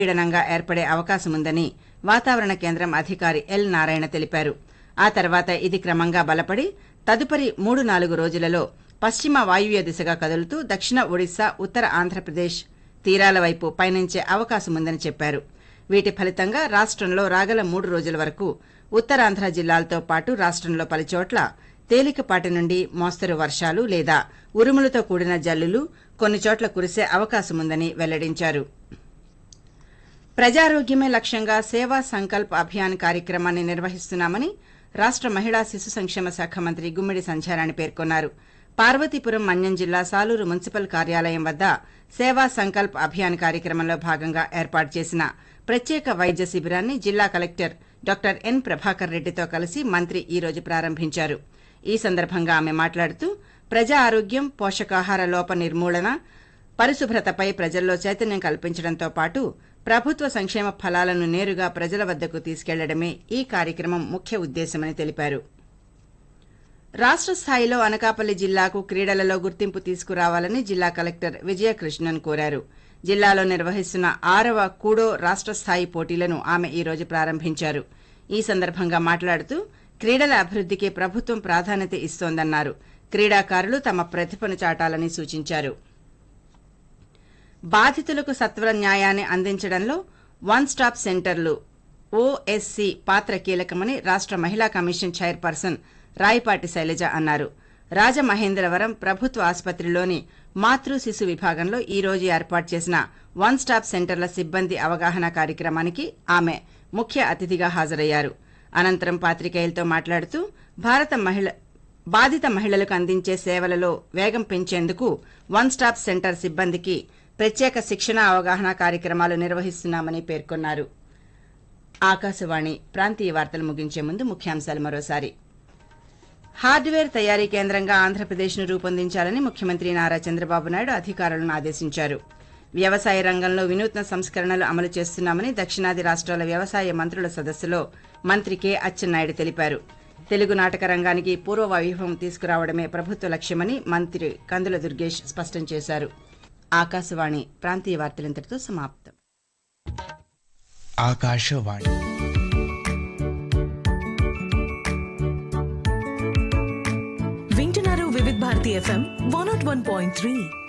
పీడనంగా ఏర్పడే అవకాశముందని వాతావరణ కేంద్రం అధికారి ఎల్ నారాయణ తెలిపారు ఆ తర్వాత ఇది క్రమంగా బలపడి తదుపరి మూడు నాలుగు రోజులలో పశ్చిమ వాయువ్య దిశగా కదులుతూ దక్షిణ ఒడిశా ఉత్తర ఆంధ్రప్రదేశ్ తీరాల వైపు పయనించే అవకాశముందని చెప్పారు వీటి ఫలితంగా రాష్టంలో రాగల మూడు రోజుల వరకు ఉత్తరాంధ్ర జిల్లాలతో పాటు రాష్టంలో పలుచోట్ల తేలికపాటి నుండి మోస్తరు వర్షాలు లేదా ఉరుములతో కూడిన జల్లులు కొన్ని చోట్ల కురిసే అవకాశముందని వెల్లడించారు ప్రజారోగ్యమే లక్ష్యంగా సేవా సంకల్ప్ అభియాన్ కార్యక్రమాన్ని నిర్వహిస్తున్నామని రాష్ట మహిళా శిశు సంక్షేమ శాఖ మంత్రి గుమ్మిడి సంధ్యారాణి పేర్కొన్నారు పార్వతీపురం మన్యం జిల్లా సాలూరు మున్సిపల్ కార్యాలయం వద్ద సేవా సంకల్ప్ అభియాన్ కార్యక్రమంలో భాగంగా ఏర్పాటు చేసిన ప్రత్యేక వైద్య శిబిరాన్ని జిల్లా కలెక్టర్ డాక్టర్ ఎన్ ప్రభాకర్ రెడ్డితో కలిసి మంత్రి ఈ రోజు ప్రారంభించారు ఈ సందర్భంగా ఆమె మాట్లాడుతూ ప్రజా ఆరోగ్యం పోషకాహార లోప నిర్మూలన పరిశుభ్రతపై ప్రజల్లో చైతన్యం కల్పించడంతో పాటు ప్రభుత్వ సంక్షేమ ఫలాలను నేరుగా ప్రజల వద్దకు తీసుకెళ్లడమే ఈ కార్యక్రమం ముఖ్య ఉద్దేశమని తెలిపారు రాష్ట స్థాయిలో అనకాపల్లి జిల్లాకు క్రీడలలో గుర్తింపు తీసుకురావాలని జిల్లా కలెక్టర్ విజయకృష్ణన్ కోరారు జిల్లాలో నిర్వహిస్తున్న ఆరవ కూడో రాష్ట స్థాయి పోటీలను ఆమె ఈ రోజు ప్రారంభించారు ఈ సందర్భంగా మాట్లాడుతూ క్రీడల అభివృద్దికి ప్రభుత్వం ప్రాధాన్యత ఇస్తోందన్నారు క్రీడాకారులు తమ ప్రతిభను చాటాలని సూచించారు బాధితులకు సత్వర న్యాయాన్ని అందించడంలో వన్ స్టాప్ సెంటర్లు ఓఎస్సీ పాత్ర కీలకమని రాష్ట మహిళా కమిషన్ చైర్పర్సన్ రాయపాటి శైలజ అన్నారు రాజమహేంద్రవరం ప్రభుత్వ ఆసుపత్రిలోని మాతృ శిశు విభాగంలో ఈ రోజు ఏర్పాటు చేసిన వన్ స్టాప్ సెంటర్ల సిబ్బంది అవగాహన కార్యక్రమానికి ఆమె ముఖ్య అతిథిగా హాజరయ్యారు అనంతరం పాత్రికేయులతో మాట్లాడుతూ భారత మహిళ బాధిత మహిళలకు అందించే సేవలలో వేగం పెంచేందుకు వన్ స్టాప్ సెంటర్ సిబ్బందికి ప్రత్యేక శిక్షణ అవగాహన కార్యక్రమాలు నిర్వహిస్తున్నామని పేర్కొన్నారు ఆకాశవాణి ప్రాంతీయ వార్తలు ముగించే ముందు ముఖ్యాంశాలు మరోసారి హార్డ్వేర్ తయారీ కేంద్రంగా ఆంధ్రప్రదేశ్ను రూపొందించాలని ముఖ్యమంత్రి నారా చంద్రబాబు నాయుడు అధికారులను ఆదేశించారు వ్యవసాయ రంగంలో వినూత్న సంస్కరణలు అమలు చేస్తున్నామని దక్షిణాది రాష్ట్రాల వ్యవసాయ మంత్రుల సదస్సులో మంత్రి కె అచ్చెన్నాయుడు తెలిపారు తెలుగు నాటక రంగానికి పూర్వ వైభవం తీసుకురావడమే ప్రభుత్వ లక్ష్యమని మంత్రి కందుల దుర్గేష్ స్పష్టం చేశారు ఆకాశవాణి ప్రాంతీయ వార్తలింతటితో సమాప్తం ఆకాశవాణి వింటున్నారు Vividh Bharati FM one naught one point three